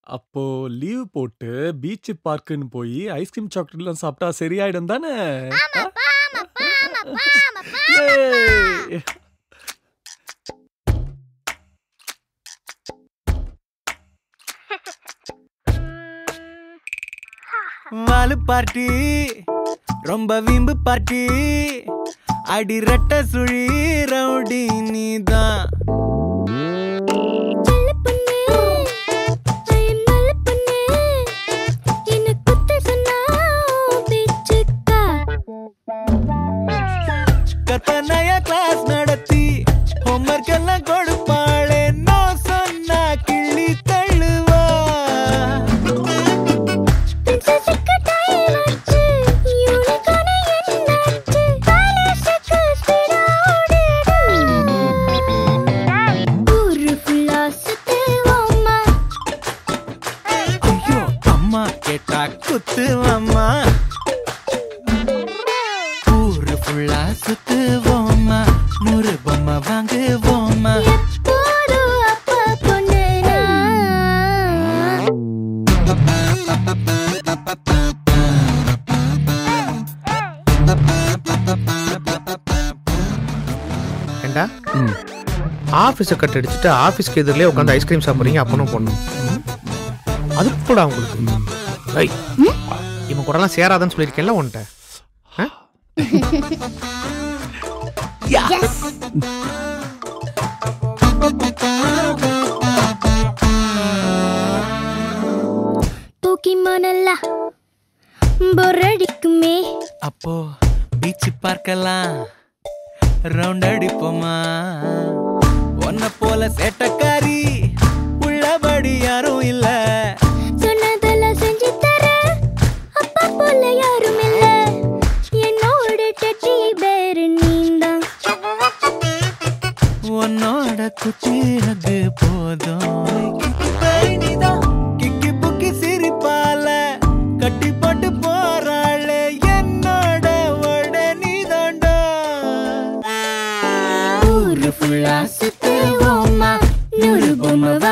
அப்போ லீவ் போட்டு பீச் பார்க்குன்னு போய் ஐஸ்கிரீம் சாக்லேட்லாம் சாப்பிட்டா சரியாயிடும் தானே ஆமாப்பா ஆமாப்பா ஆமாப்பா ஆமாப்பா ஏய். வாலு பார்ட்டி ரொம்ப வீம்பு பார்ட்டி அடி ரெட்ட சுழி ரவுடி நீதான் செல்ல பொண்ணு ஐயம் நல்ல பொண்ணு என்ன குத்த சொன்னா பேச்சுக்கா கத்தனைய கிளாஸ் நடத்தி ஹோம்ஒர்க் எல்லாம் கொடுப்பாளே நோ சொன்னா கிள்ளி தள்ளுவா பிரின்சஸுக்கு டைம் ஆச்சு யூனிகார்ன் என்னாச்சு காலேஜுக்கு ஸ்பீடா ஓடிடு ஊரு ஃபுல்லா சுத்துவோமா ஐயோ அம்மா கேட்டா குத்துவம்மா ஊரு ஃபுல்லா சுத்துவோம்மா நூறு பொம்மை வாங்குவோம்மா எப்போதும் அப்பா பொண்ணு நான். ஏண்டா ஆஃபீஸை கட் அடிச்சுட்டு ஆஃபீஸ்க்கு எதிரிலே உட்காந்து ஐஸ்கிரீம் சாப்பிட்றீங்க அப்பனும் பொண்ணும் அது கூட உங்களுக்கு ஐய் இவன் கூடலாம் சேராதன்னு சொல்லியிருக்கேன்ல உன்கிட்ட ஆ? தூக்கி மணலா பொரடிக்குமே அப்போ பீச் பார்க்கலாம் ரவுண்ட் அடிப்போமா உன்னை போல சேட்டக்காரி உள்ளபடி யாரும் இல்ல சொன்னதெல்லாம் செஞ்சு தர அப்பா போல யாரும் இல்ல என்னோட டட்டி பேரு நீந்தான் உன்னோட குட்டி அது போதும் நீதான் கிக்கி புக்கி சிரிப்பால கட்டி போட்டு போறாளே என்னோட வட நீதாண்டா ஊரு ஃபுல்லா சுத்துவோமா நூறு பொம்மை